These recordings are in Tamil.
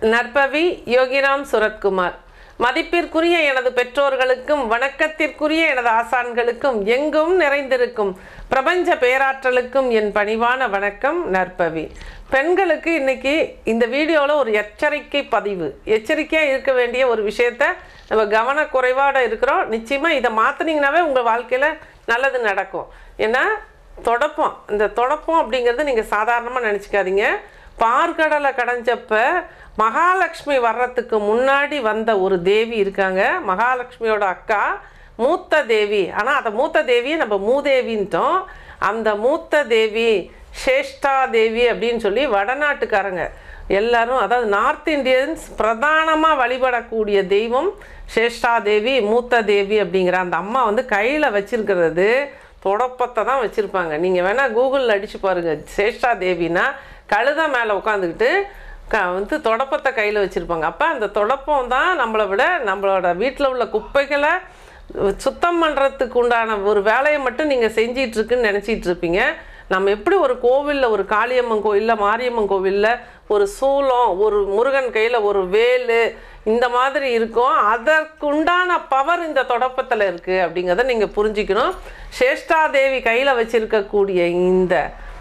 நற்பவி யோகிராம் சுரத்குமார் மதிப்பிற்குரிய எனது பெற்றோர்களுக்கும் வணக்கத்திற்குரிய எனது ஆசான்களுக்கும் எங்கும் நிறைந்திருக்கும் பிரபஞ்ச பேராற்றலுக்கும் என் பணிவான வணக்கம் நற்பவி பெண்களுக்கு இன்னைக்கு இந்த வீடியோவில் ஒரு எச்சரிக்கை பதிவு எச்சரிக்கையாக இருக்க வேண்டிய ஒரு விஷயத்த நம்ம கவனக்குறைவாட இருக்கிறோம் நிச்சயமாக இதை மாற்றினீங்கனாவே உங்கள் வாழ்க்கையில் நல்லது நடக்கும் ஏன்னா தொடப்பம் இந்த தொடப்பம் அப்படிங்கிறது நீங்கள் சாதாரணமாக நினச்சிக்காதீங்க பார்க்கடலை கடைஞ்சப்ப மகாலட்சுமி வர்றதுக்கு முன்னாடி வந்த ஒரு தேவி இருக்காங்க மகாலட்சுமியோட அக்கா மூத்த தேவி ஆனால் அந்த மூத்த தேவியை நம்ம மூதேவின்ட்டோம் அந்த மூத்த தேவி சேஷ்டா தேவி அப்படின்னு சொல்லி வடநாட்டுக்காரங்க எல்லாரும் அதாவது நார்த் இந்தியன்ஸ் பிரதானமாக வழிபடக்கூடிய தெய்வம் சேஷ்டா தேவி மூத்த தேவி அப்படிங்கிற அந்த அம்மா வந்து கையில் வச்சிருக்கிறது தொடப்பத்தை தான் வச்சுருப்பாங்க நீங்கள் வேணால் கூகுளில் அடித்து பாருங்கள் சேஷ்டா தேவினா கழுதை மேலே உட்காந்துக்கிட்டு க வந்து தொடப்பத்தை கையில் வச்சுருப்பாங்க அப்போ அந்த தொடப்பம் தான் நம்மளை விட நம்மளோட வீட்டில் உள்ள குப்பைகளை சுத்தம் பண்ணுறதுக்கு உண்டான ஒரு வேலையை மட்டும் நீங்கள் செஞ்சிட்ருக்குன்னு நினச்சிட்டு இருப்பீங்க நம்ம எப்படி ஒரு கோவிலில் ஒரு காளியம்மன் கோயிலில் மாரியம்மன் கோவிலில் ஒரு சூலம் ஒரு முருகன் கையில் ஒரு வேலு இந்த மாதிரி இருக்கும் அதற்குண்டான பவர் இந்த தொடப்பத்தில் இருக்குது அப்படிங்கிறத நீங்கள் புரிஞ்சுக்கணும் சேஷ்டாதேவி கையில் வச்சுருக்கக்கூடிய இந்த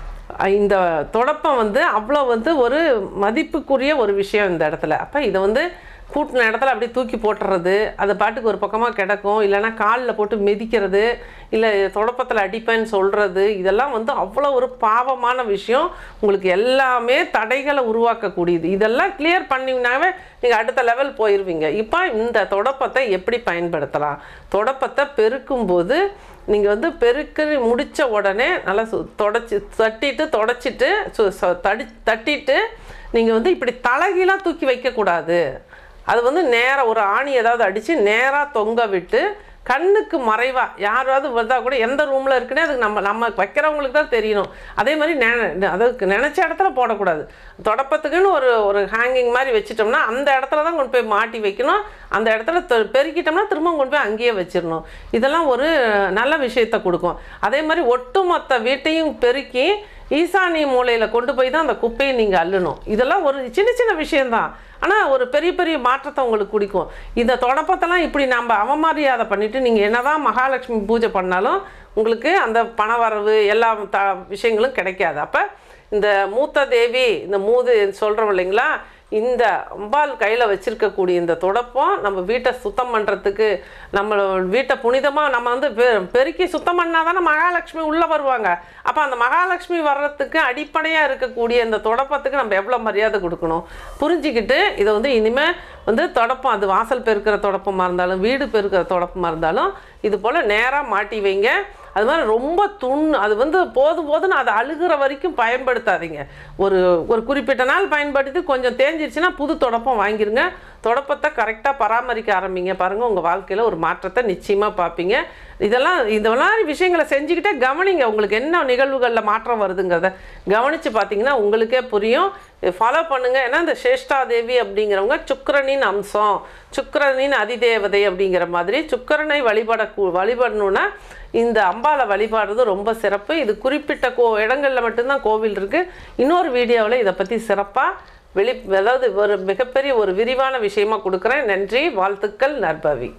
இந்த தொடப்பம் வந்து அவ்வளோ வந்து ஒரு மதிப்புக்குரிய ஒரு விஷயம் இந்த இடத்துல அப்போ இதை வந்து கூட்டின இடத்துல அப்படியே தூக்கி போட்டுறது அது பாட்டுக்கு ஒரு பக்கமாக கிடக்கும் இல்லைன்னா காலில் போட்டு மிதிக்கிறது இல்லை தொடப்பத்தில் அடிப்பேன்னு சொல்கிறது இதெல்லாம் வந்து அவ்வளோ ஒரு பாவமான விஷயம் உங்களுக்கு எல்லாமே தடைகளை உருவாக்கக்கூடியது இதெல்லாம் கிளியர் பண்ணிங்கனாவே நீங்கள் அடுத்த லெவல் போயிடுவீங்க இப்போ இந்த தொடப்பத்தை எப்படி பயன்படுத்தலாம் தொடப்பத்தை பெருக்கும்போது நீங்கள் வந்து பெருக்கி முடித்த உடனே நல்லா சு தொடச்சி தட்டிட்டு தொடச்சிட்டு சு ச- தடி தட்டிட்டு நீங்கள் வந்து இப்படி தலைகீழாக தூக்கி வைக்கக்கூடாது அது வந்து நேராக ஒரு ஆணி ஏதாவது அடித்து நேராக தொங்க விட்டு கண்ணுக்கு மறைவாக யாராவது வந்தால் கூட எந்த ரூமில் இருக்குன்னே அதுக்கு நம்ம நம்ம வைக்கிறவங்களுக்கு தான் தெரியணும் அதே மாதிரி நெ அதுக்கு நினச்ச இடத்துல போடக்கூடாது தொடப்பத்துக்குன்னு ஒரு ஒரு ஹேங்கிங் மாதிரி வச்சிட்டோம்னா அந்த இடத்துல தான் கொண்டு போய் மாட்டி வைக்கணும் அந்த இடத்துல தெ- பெருக்கிட்டோம்னா திரும்ப கொண்டு போய் அங்கேயே வச்சிடணும் இதெல்லாம் ஒரு நல்ல விஷயத்தை கொடுக்கும் அதே மாதிரி ஒட்டுமொத்த வீட்டையும் பெருக்கி ஈசானிய மூலையில் கொண்டு போய் தான் அந்த குப்பையை நீங்கள் அள்ளணும் இதெல்லாம் ஒரு சின்ன சின்ன விஷயம்தான் ஆனால் ஒரு பெரிய பெரிய மாற்றத்தை உங்களுக்கு குடிக்கும் இந்த தொடப்பத்தெல்லாம் இப்படி நம்ம அவமரியாதை பண்ணிவிட்டு நீங்கள் என்னதான் மகாலட்சுமி பூஜை பண்ணாலும் உங்களுக்கு அந்த பணவரவு எல்லா த விஷயங்களும் கிடைக்காது அப்போ இந்த மூத்த தேவி இந்த மூது சொல்கிறோம் இல்லைங்களா இந்த அம்பாள் கையில் வச்சிருக்கக்கூடிய இந்த தொடப்பம் நம்ம வீட்டை சுத்தம் பண்ணுறதுக்கு நம்ம வீட்டை புனிதமாக நம்ம வந்து பெ பெருக்கி சுத்தம் பண்ணால் தானே மகாலட்சுமி உள்ளே வருவாங்க அப்போ அந்த மகாலட்சுமி வர்றதுக்கு அடிப்படையாக இருக்கக்கூடிய இந்த தொடப்பத்துக்கு நம்ம எவ்வளோ மரியாதை கொடுக்கணும் புரிஞ்சுக்கிட்டு இதை வந்து இனிமேல் வந்து தொடப்பம் அது வாசல் பெருக்கிற தொடப்பமாக இருந்தாலும் வீடு பெருக்கிற தொடப்பமாக இருந்தாலும் இது போல் நேராக மாட்டி வைங்க அது மாதிரி ரொம்ப துண் அது வந்து போதும் போதுன்னு அதை அழுகிற வரைக்கும் பயன்படுத்தாதீங்க ஒரு ஒரு குறிப்பிட்ட நாள் பயன்படுத்தி கொஞ்சம் தேஞ்சிருச்சுன்னா புது தொடப்பம் வாங்கிருங்க தொடப்பத்தை கரெக்டாக பராமரிக்க ஆரம்பிங்க பாருங்கள் உங்கள் வாழ்க்கையில் ஒரு மாற்றத்தை நிச்சயமாக பார்ப்பீங்க இதெல்லாம் இந்த மாதிரி விஷயங்களை செஞ்சுக்கிட்டே கவனிங்க உங்களுக்கு என்ன நிகழ்வுகளில் மாற்றம் வருதுங்கிறத கவனித்து பார்த்தீங்கன்னா உங்களுக்கே புரியும் ஃபாலோ பண்ணுங்கள் ஏன்னா இந்த சேஷ்டா தேவி அப்படிங்கிறவங்க சுக்கிரனின் அம்சம் சுக்கிரனின் அதிதேவதை அப்படிங்கிற மாதிரி சுக்கிரனை வழிபட வழிபடணுன்னா இந்த அம்பாவை வழிபாடுறது ரொம்ப சிறப்பு இது குறிப்பிட்ட கோ இடங்களில் மட்டும்தான் கோவில் இருக்குது இன்னொரு வீடியோவில் இதை பற்றி சிறப்பாக வெளி அதாவது ஒரு மிகப்பெரிய ஒரு விரிவான விஷயமா கொடுக்குறேன் நன்றி வாழ்த்துக்கள் நற்பவி